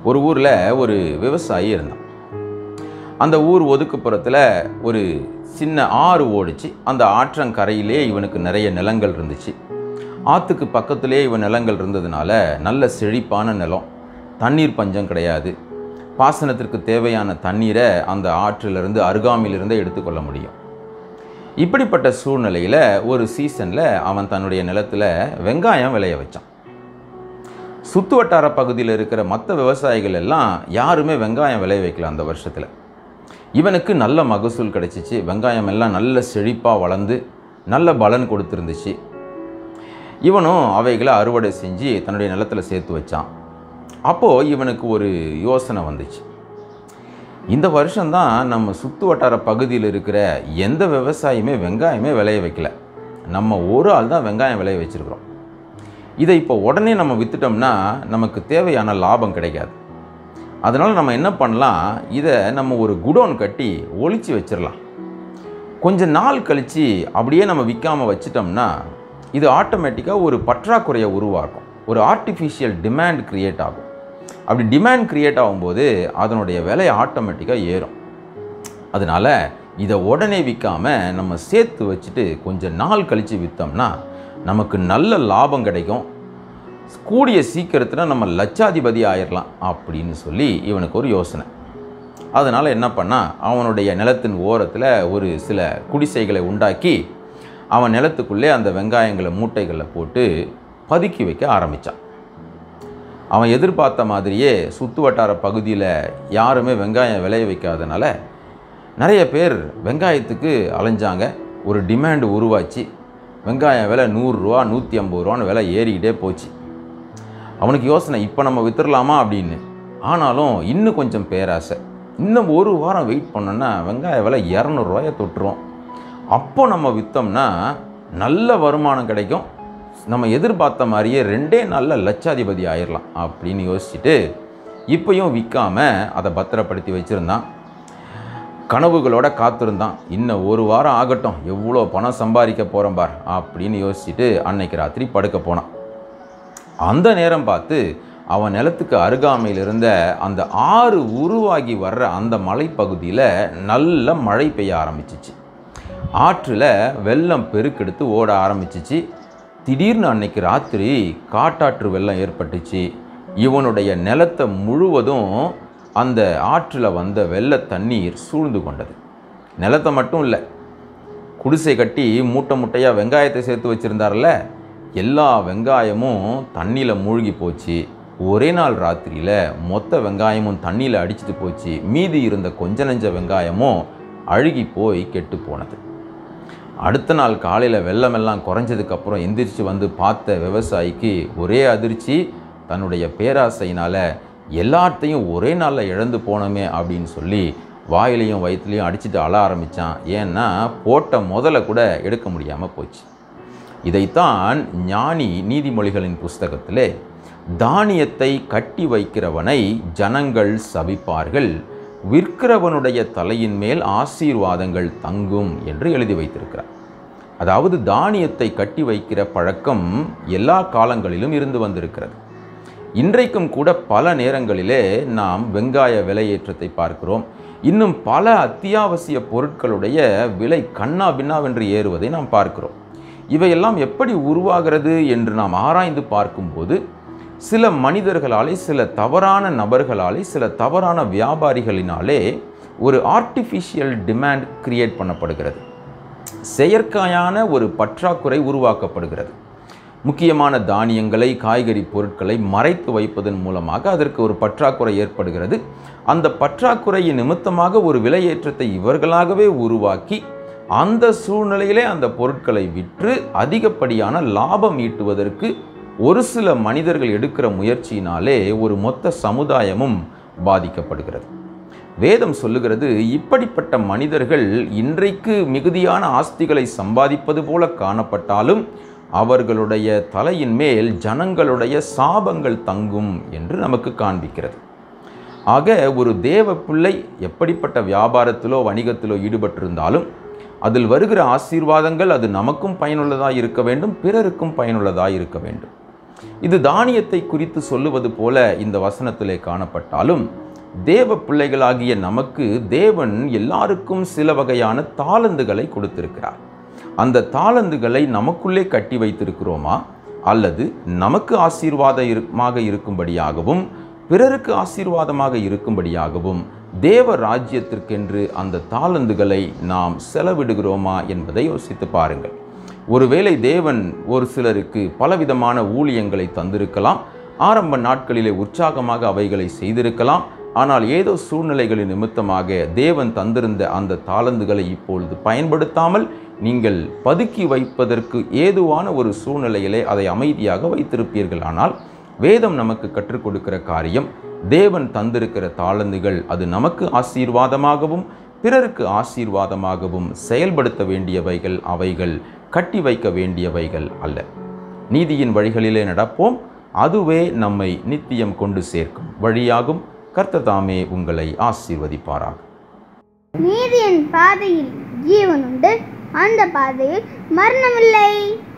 ஒரு ஊரில் ஒரு விவசாயி இருந்தான் அந்த ஊர் ஒதுக்குப்புறத்தில் ஒரு சின்ன ஆறு ஓடிச்சு அந்த ஆற்றங்கரையிலே இவனுக்கு நிறைய நிலங்கள் இருந்துச்சு ஆற்றுக்கு பக்கத்திலே இவன் நிலங்கள் இருந்ததுனால நல்ல செழிப்பான நிலம் தண்ணீர் பஞ்சம் கிடையாது பாசனத்திற்கு தேவையான தண்ணீரை அந்த ஆற்றிலிருந்து அருகாமையிலிருந்தே எடுத்துக்கொள்ள முடியும் இப்படிப்பட்ட சூழ்நிலையில் ஒரு சீசனில் அவன் தன்னுடைய நிலத்தில் வெங்காயம் விளைய வச்சான் சுற்று வட்டார பகுதியில் இருக்கிற மற்ற விவசாயிகள் எல்லாம் யாருமே வெங்காயம் விளைய வைக்கல அந்த வருஷத்தில் இவனுக்கு நல்ல மகசூல் கிடைச்சிச்சு வெங்காயம் எல்லாம் நல்ல செழிப்பாக வளர்ந்து நல்ல பலன் கொடுத்துருந்துச்சு இவனும் அவைகளை அறுவடை செஞ்சு தன்னுடைய நிலத்தில் சேர்த்து வச்சான் அப்போது இவனுக்கு ஒரு யோசனை வந்துச்சு இந்த வருஷம்தான் நம்ம சுற்று வட்டார பகுதியில் இருக்கிற எந்த விவசாயியுமே வெங்காயமே விளைய வைக்கல நம்ம ஒரு ஆள் தான் வெங்காயம் விளைய வச்சுருக்கிறோம் இதை இப்போ உடனே நம்ம விற்றுட்டோம்னா நமக்கு தேவையான லாபம் கிடைக்காது அதனால் நம்ம என்ன பண்ணலாம் இதை நம்ம ஒரு குடோன் கட்டி ஒளிச்சு வச்சிடலாம் கொஞ்ச நாள் கழித்து அப்படியே நம்ம விற்காமல் வச்சிட்டோம்னா இது ஆட்டோமேட்டிக்காக ஒரு பற்றாக்குறையை உருவாக்கும் ஒரு ஆர்டிஃபிஷியல் டிமாண்ட் க்ரியேட் ஆகும் அப்படி டிமாண்ட் க்ரியேட் ஆகும்போது அதனுடைய விலை ஆட்டோமேட்டிக்காக ஏறும் அதனால் இதை உடனே விற்காம நம்ம சேர்த்து வச்சுட்டு கொஞ்சம் நாள் கழித்து விற்றோம்னா நமக்கு நல்ல லாபம் கிடைக்கும் கூடிய சீக்கிரத்தில் நம்ம லட்சாதிபதி ஆயிடலாம் அப்படின்னு சொல்லி இவனுக்கு ஒரு யோசனை அதனால் என்ன பண்ணா அவனுடைய நிலத்தின் ஓரத்தில் ஒரு சில குடிசைகளை உண்டாக்கி அவன் நிலத்துக்குள்ளே அந்த வெங்காயங்களை மூட்டைகளில் போட்டு பதுக்கி வைக்க ஆரம்பித்தான் அவன் எதிர்பார்த்த மாதிரியே சுற்று வட்டார பகுதியில் யாருமே வெங்காயம் விளைய வைக்காதனால நிறைய பேர் வெங்காயத்துக்கு அலைஞ்சாங்க ஒரு டிமாண்டு உருவாச்சு வெங்காயம் விலை நூறுரூவா நூற்றி ஐம்பது ரூபான்னு விலை ஏறிக்கிட்டே போச்சு அவனுக்கு யோசனை இப்போ நம்ம வித்துடலாமா அப்படின்னு ஆனாலும் இன்னும் கொஞ்சம் பேராசை இன்னும் ஒரு வாரம் வெயிட் பண்ணோன்னா வெங்காய விலை இரநூறுவாயை தொட்டுரும் அப்போ நம்ம விற்றோம்னா நல்ல வருமானம் கிடைக்கும் நம்ம எதிர்பார்த்த மாதிரியே ரெண்டே நாளில் லட்சாதிபதி ஆயிடலாம் அப்படின்னு யோசிச்சுட்டு இப்பயும் விற்காம அதை பத்திரப்படுத்தி வச்சுருந்தான் கனவுகளோட காத்திருந்தான் இன்னும் ஒரு வாரம் ஆகட்டும் எவ்வளோ பணம் சம்பாதிக்க போகிறோம் பார் அப்படின்னு யோசிச்சுட்டு அன்னைக்கு ராத்திரி படுக்க போனான் அந்த நேரம் பார்த்து அவன் நிலத்துக்கு அருகாமையில் இருந்த அந்த ஆறு உருவாகி வர்ற அந்த மலைப்பகுதியில் நல்ல மழை பெய்ய ஆரம்பிச்சிச்சு ஆற்றில் வெள்ளம் பெருக்கெடுத்து ஓட ஆரம்பிச்சிச்சு திடீர்னு அன்னைக்கு ராத்திரி காட்டாற்று வெள்ளம் ஏற்பட்டுச்சு இவனுடைய நிலத்தை முழுவதும் அந்த ஆற்றில் வந்த வெள்ள தண்ணீர் சூழ்ந்து கொண்டது நிலத்தை மட்டும் இல்லை குடிசை கட்டி மூட்டை மூட்டையாக வெங்காயத்தை சேர்த்து வச்சுருந்தார்ல எல்லா வெங்காயமும் தண்ணியில் மூழ்கி போச்சு ஒரே நாள் ராத்திரியில் மொத்த வெங்காயமும் தண்ணியில் அடிச்சிட்டு போச்சு மீதி இருந்த கொஞ்ச நெஞ்ச வெங்காயமும் அழுகி போய் கெட்டு போனது அடுத்த நாள் காலையில் வெள்ளமெல்லாம் குறைஞ்சதுக்கப்புறம் எந்திரிச்சு வந்து பார்த்த விவசாயிக்கு ஒரே அதிர்ச்சி தன்னுடைய பேராசையினால் எல்லாத்தையும் ஒரே நாளில் இழந்து போனோமே அப்படின்னு சொல்லி வாயிலையும் வயிற்றுலையும் அடிச்சுட்டு அழ ஆரம்பித்தான் ஏன்னா போட்ட முதல்ல கூட எடுக்க முடியாமல் போச்சு இதைத்தான் ஞானி நீதிமொழிகளின் புஸ்தகத்திலே தானியத்தை கட்டி வைக்கிறவனை ஜனங்கள் சபிப்பார்கள் விற்கிறவனுடைய தலையின் மேல் ஆசீர்வாதங்கள் தங்கும் என்று எழுதி வைத்திருக்கிறார் அதாவது தானியத்தை கட்டி வைக்கிற பழக்கம் எல்லா காலங்களிலும் இருந்து வந்திருக்கிறது இன்றைக்கும் கூட பல நேரங்களிலே நாம் வெங்காய விலையேற்றத்தை பார்க்கிறோம் இன்னும் பல அத்தியாவசிய பொருட்களுடைய விலை கண்ணா பின்னாவென்று ஏறுவதை நாம் பார்க்கிறோம் இவையெல்லாம் எப்படி உருவாகிறது என்று நாம் ஆராய்ந்து பார்க்கும்போது சில மனிதர்களாலே சில தவறான நபர்களாலே சில தவறான வியாபாரிகளினாலே ஒரு ஆர்டிஃபிஷியல் டிமாண்ட் கிரியேட் பண்ணப்படுகிறது செயற்கையான ஒரு பற்றாக்குறை உருவாக்கப்படுகிறது முக்கியமான தானியங்களை காய்கறி பொருட்களை மறைத்து வைப்பதன் மூலமாக அதற்கு ஒரு பற்றாக்குறை ஏற்படுகிறது அந்த பற்றாக்குறையின் நிமித்தமாக ஒரு விலையேற்றத்தை இவர்களாகவே உருவாக்கி அந்த சூழ்நிலையிலே அந்த பொருட்களை விற்று அதிகப்படியான லாபம் ஈட்டுவதற்கு ஒரு சில மனிதர்கள் எடுக்கிற முயற்சியினாலே ஒரு மொத்த சமுதாயமும் பாதிக்கப்படுகிறது வேதம் சொல்லுகிறது இப்படிப்பட்ட மனிதர்கள் இன்றைக்கு மிகுதியான ஆஸ்திகளை சம்பாதிப்பது போல காணப்பட்டாலும் அவர்களுடைய தலையின் மேல் ஜனங்களுடைய சாபங்கள் தங்கும் என்று நமக்கு காண்பிக்கிறது ஆக ஒரு தேவ பிள்ளை எப்படிப்பட்ட வியாபாரத்திலோ வணிகத்திலோ ஈடுபட்டிருந்தாலும் அதில் வருகிற ஆசீர்வாதங்கள் அது நமக்கும் பயனுள்ளதாக இருக்க வேண்டும் பிறருக்கும் பயனுள்ளதாக இருக்க வேண்டும் இது தானியத்தை குறித்து சொல்லுவது போல இந்த வசனத்திலே காணப்பட்டாலும் தேவ பிள்ளைகளாகிய நமக்கு தேவன் எல்லாருக்கும் சில வகையான தாளந்துகளை கொடுத்திருக்கிறார் அந்த தாளந்துகளை நமக்குள்ளே கட்டி வைத்திருக்கிறோமா அல்லது நமக்கு ஆசீர்வாதமாக இருக்கும்படியாகவும் பிறருக்கு ஆசீர்வாதமாக இருக்கும்படியாகவும் தேவ ராஜ்யத்திற்கென்று அந்த தாளந்துகளை நாம் செலவிடுகிறோமா என்பதை யோசித்து பாருங்கள் ஒருவேளை தேவன் ஒரு சிலருக்கு பலவிதமான ஊழியங்களை தந்திருக்கலாம் ஆரம்ப நாட்களிலே உற்சாகமாக அவைகளை செய்திருக்கலாம் ஆனால் ஏதோ சூழ்நிலைகளின் நிமித்தமாக தேவன் தந்திருந்த அந்த தாளந்துகளை இப்பொழுது பயன்படுத்தாமல் நீங்கள் பதுக்கி வைப்பதற்கு ஏதுவான ஒரு சூழ்நிலையிலே அதை அமைதியாக வைத்திருப்பீர்கள் ஆனால் வேதம் நமக்கு கற்றுக் கொடுக்கிற காரியம் தேவன் தந்திருக்கிற தாளந்துகள் அது நமக்கு ஆசீர்வாதமாகவும் பிறருக்கு ஆசீர்வாதமாகவும் செயல்படுத்த வேண்டியவைகள் அவைகள் கட்டி வைக்க வேண்டியவைகள் அல்ல நீதியின் வழிகளிலே நடப்போம் அதுவே நம்மை நித்தியம் கொண்டு சேர்க்கும் வழியாகும் கர்த்தர் தாமே உங்களை ஆசீர்வதிப்பாராக நீதியின் பாதையில் ஜீவன் உண்டு அந்த பாதையில் மரணமில்லை